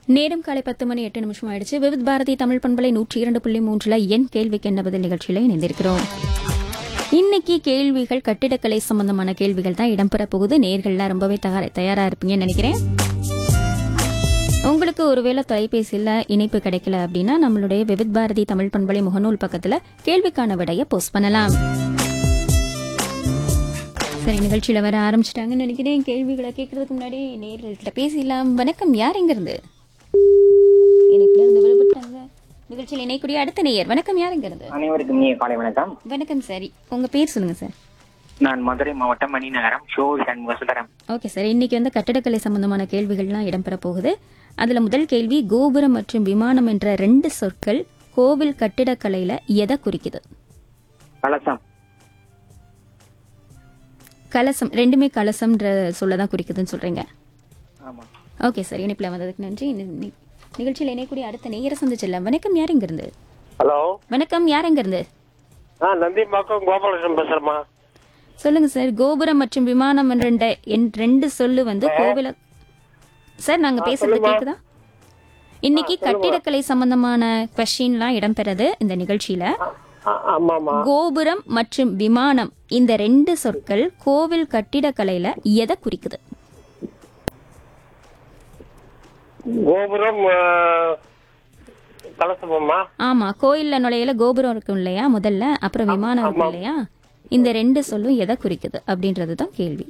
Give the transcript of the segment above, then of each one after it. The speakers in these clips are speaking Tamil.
நேரம் காலை பத்து மணி எட்டு நிமிஷம் ஆயிடுச்சு விவித் பாரதி தமிழ் பண்பலை நூற்றி இரண்டு புள்ளி மூன்றுல என் கேள்விக்கு என்ன பதில் நிகழ்ச்சியில இணைந்திருக்கிறோம் இன்னைக்கு கேள்விகள் கட்டிடக்கலை சம்பந்தமான கேள்விகள் தான் இடம்பெற போகுது நேர்கள்லாம் ரொம்பவே தயார தயாரா இருப்பீங்கன்னு நினைக்கிறேன் உங்களுக்கு ஒருவேளை தொலைபேசியில் இணைப்பு கிடைக்கல அப்படின்னா நம்மளுடைய விவித் பாரதி தமிழ் பண்பலை முகநூல் பக்கத்துல கேள்விக்கான விடையை போஸ்ட் பண்ணலாம் சரி நிகழ்ச்சியில வர ஆரம்பிச்சிட்டாங்கன்னு நினைக்கிறேன் கேள்விகளை கேட்கறதுக்கு முன்னாடி நேர்கள்கிட்ட பேசிடலாம் வணக்கம் யார் எங்க இருந்து இணைப்புல இருந்து விடுபட்டாங்க நிகழ்ச்சியில் இணைக்கூடிய அடுத்த நேயர் வணக்கம் யார் எங்க இருந்து அனைவருக்கும் இனிய காலை வணக்கம் வணக்கம் சரி உங்க பேர் சொல்லுங்க சார் நான் மதுரை மாவட்டம் மணிநகரம் ஷோ சண்முக சுந்தரம் ஓகே சார் இன்னைக்கு வந்து கட்டடக்கலை சம்பந்தமான கேள்விகள்லாம் இடம்பெற போகுது அதுல முதல் கேள்வி கோபுரம் மற்றும் விமானம் என்ற ரெண்டு சொற்கள் கோவில் கட்டிடக்கலையில எதை குறிக்குது கலசம் கலசம் ரெண்டுமே கலசம்ன்ற சொல்லதான் குறிக்குதுன்னு சொல்றீங்க ஆமா ஓகே சார் இணைப்பில் வந்ததுக்கு நன்றி நி- நி- நிகழ்ச்சியில் இணையக்கூடிய அடுத்த நேயரை சந்திச்சிடலாம் வணக்கம் யார் எங்க இருந்து ஹலோ வணக்கம் யார் எங்க இருந்து ஆ நந்திம்பாக்கம் கோபாலகிருஷ்ணன் பேசுறேம்மா சொல்லுங்க சார் கோபுரம் மற்றும் விமானம் என்ற ரெண்ட- என் ரெண்டு சொல்லு வந்து கோவில சார் நாங்க பேசுறது கேக்குதா இன்னைக்கு கட்டிடக்கலை சம்பந்தமான கொஸ்டின்லாம் இடம்பெறது இந்த நிகழ்ச்சியில ஆ, ஆமாம்மா கோபுரம் மற்றும் விமானம் இந்த ரெண்டு சொற்கள் கோவில் கட்டிடக்கலையில எதை குறிக்குது கோபுரம் ஆ, கலசமம்மா ஆமா கோயில்ல நுழையில கோபுரம் இருக்கும் இல்லையா முதல்ல அப்புறம் விமானம் இருக்கும் இல்லையா இந்த ரெண்டு சொல்லும் எதை குறிக்குது அப்படின்றது தான் கேள்வி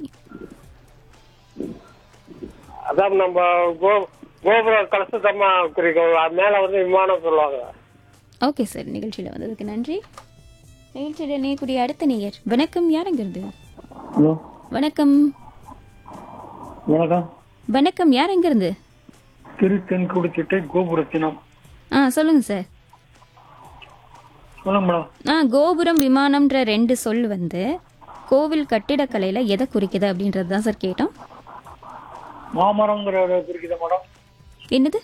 அதான் நம்ம கோ கோபுரம் கலசத்தம்மா குறிக்கும் அது மேல வந்து விமானம் சொல்லுவாங்க ஓகே சார் நிகழ்ச்சியில வந்ததுக்கு நன்றி நிகழ்ச்சியில இணையக்கூடிய அடுத்த நேயர் வணக்கம் யாருங்கிறது ஹலோ வணக்கம் வணக்கம் வணக்கம் யார் எங்கிருந்து திரு தென்குடிச்சிட்டை கோபுரத்தினம் ஆ சொல்லுங்க சார் சொல்லுங்க மேடம் ஆ கோபுரம் விமானம்ன்ற ரெண்டு சொல் வந்து கோவில் கட்டிடக்கலையில எதை குறிக்குது அப்படின்றது தான் சார் கேட்டோம் மாமரங்கிற குறிக்குதா மேடம் என்னது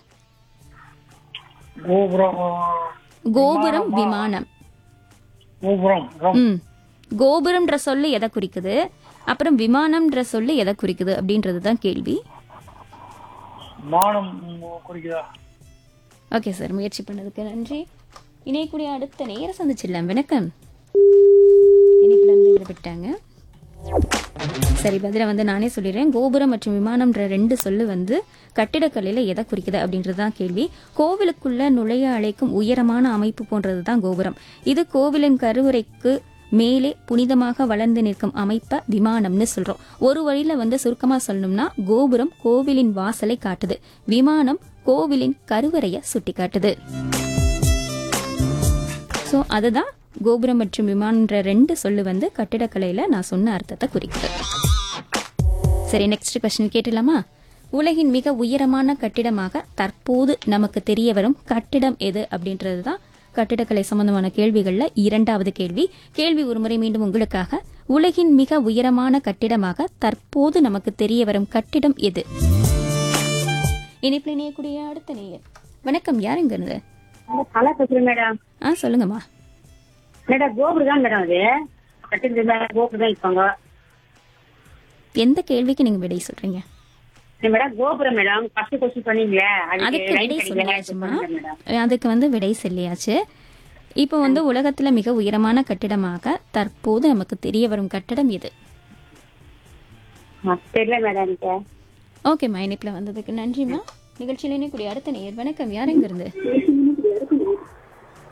கோபுரம் கோபுரம் விமானம் கோபுரம் ரம். ம் கோபுரம்ன்ற சொல்லு எதை குறிக்குது அப்புறம் விமானம்ன்ற சொல்லு எதை குறிக்குது அப்படின்றது தான் கேள்வி மானம் குறிக்குதா ஓகே சார் முயற்சி பண்ணதுக்கு நன்றி இணையக்கூடிய அடுத்த நேர சந்திச்சிடலாம் வணக்கம் இணைப்புல இருந்து விடுபட்டாங்க சரி பதில வந்து நானே சொல்லிடுறேன் கோபுரம் மற்றும் விமானம்ன்ற ரெண்டு சொல்லு வந்து கட்டிடக்கலையில எதை குறிக்குது அப்படின்றது தான் கேள்வி கோவிலுக்குள்ள நுழைய அழைக்கும் உயரமான அமைப்பு போன்றது தான் கோபுரம் இது கோவிலின் கருவறைக்கு மேலே புனிதமாக வளர்ந்து நிற்கும் அமைப்பை விமானம்னு சொல்றோம் ஒரு வழியில வந்து சுருக்கமா சொல்லணும்னா கோபுரம் கோவிலின் வாசலை காட்டுது விமானம் கோவிலின் கருவறையை சுட்டி காட்டுது ஸோ அதுதான் கோபுரம் மற்றும் விமானன்ற ரெண்டு சொல்லு வந்து கட்டிடக்கலையில நான் சொன்ன அர்த்தத்தை குறிக்குது சரி நெக்ஸ்ட் கொஸ்டின் கேட்டலாமா உலகின் மிக உயரமான கட்டிடமாக தற்போது நமக்கு தெரிய வரும் கட்டிடம் எது அப்படின்றது தான் கட்டிடக்கலை சம்பந்தமான கேள்விகள்ல இரண்டாவது கேள்வி கேள்வி ஒருமுறை மீண்டும் உங்களுக்காக உலகின் மிக உயரமான கட்டிடமாக தற்போது நமக்கு தெரிய வரும் கட்டிடம் எது இணைப்பில் இணையக்கூடிய அடுத்த நேயர் வணக்கம் யாருங்க இருந்து கலா பேசுறேன் மேடம் ஆ சொல்லுங்கம்மா மேடம் கோபுரம் தான் மேடம் அது கட்டிட்டு கோபுரம் தான் இருப்பாங்க எந்த கேள்விக்கு நீங்க விடை சொல்றீங்க இல்ல மேடம் கோபுரம் மேடம் ஃபர்ஸ்ட் கொஸ்டின் பண்ணீங்களே அதுக்கு விடை சொல்லியாச்சுமா மேடம் அதுக்கு வந்து விடை சொல்லியாச்சு இப்போ வந்து உலகத்துல மிக உயரமான கட்டிடமாக தற்போது நமக்கு தெரிய வரும் கட்டடம் எது தெரியல மேடம் எனக்கு ஓகேம்மா இணைப்புல வந்ததுக்கு நன்றிம்மா நிகழ்ச்சியில இணைக்கூடிய அடுத்த நேயர் வணக்கம் யார் எங்க இருந்து